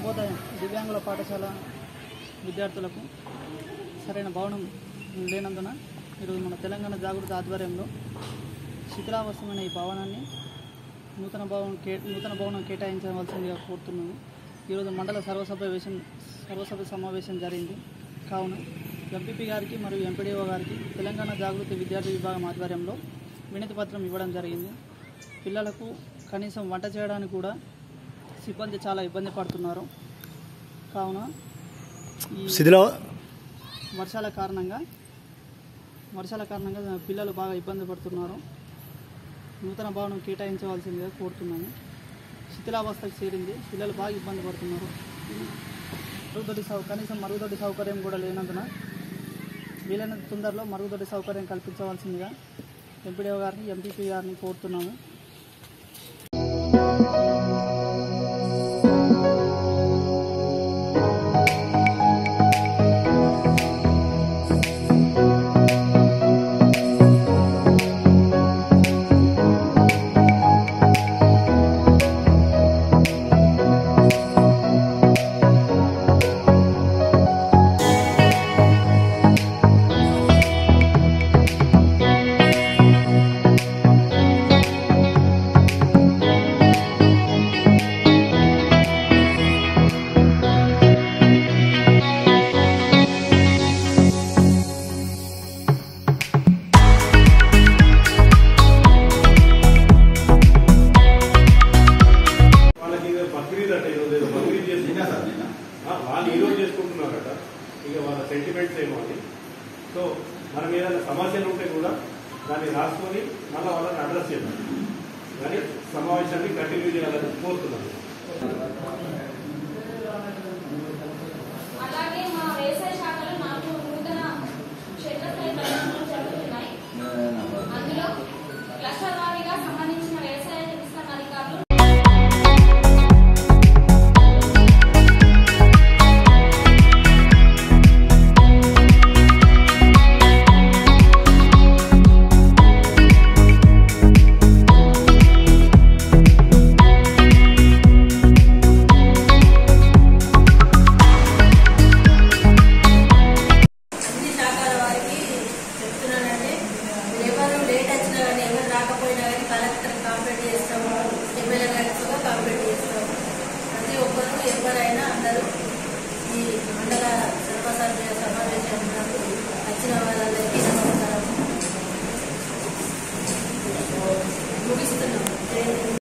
సుబోధ దివ్యాంగుల పాఠశాల విద్యార్థులకు సరైన భవనం లేనందున ఈరోజు మన తెలంగాణ జాగృతి ఆధ్వర్యంలో శిథిలావస్థమైన ఈ భవనాన్ని నూతన భవనం కే నూతన భవనం కేటాయించవలసిందిగా కోరుతున్నాను ఈరోజు మండల సర్వసభ వేషన్ సర్వసభ సమావేశం జరిగింది కావున ఎంపీపీ గారికి మరియు ఎంపీడీఓ గారికి తెలంగాణ జాగృతి విద్యార్థి విభాగం ఆధ్వర్యంలో వినతి పత్రం ఇవ్వడం జరిగింది పిల్లలకు కనీసం వంట చేయడానికి కూడా సిబ్బంది చాలా ఇబ్బంది పడుతున్నారు కావున ఈ శిథిల వర్షాల కారణంగా వర్షాల కారణంగా పిల్లలు బాగా ఇబ్బంది పడుతున్నారు నూతన భవనం కేటాయించవలసిందిగా కోరుతున్నాను శిథిలావస్థకు చేరింది పిల్లలు బాగా ఇబ్బంది పడుతున్నారు మరుగుదొడ్డి సౌ కనీసం మరుగుదొడ్డి సౌకర్యం కూడా లేనందున వీలైనంత తొందరలో మరుగుదొడ్డి సౌకర్యం కల్పించవలసిందిగా ఎంపీడీఓ గారిని ఎంపీపీ గారిని కోరుతున్నాము వాళ్ళకి ఇక బక్రీద్ అట ఈరోజు ఏదో బక్రీద్ చేసుకుంటున్నారు ఆ, వాళ్ళు ఈరోజు చేసుకుంటున్నారట ఇక వాళ్ళ సెంటిమెంట్స్ ఏమో అని సో మనం ఏదైనా సమస్యలు ఉంటే కూడా దాన్ని రాసుకొని మళ్ళీ వాళ్ళని అడ్రస్ చేద్దాం కానీ సమావేశాన్ని కంటిన్యూ చేయాలని కోరుతున్నాను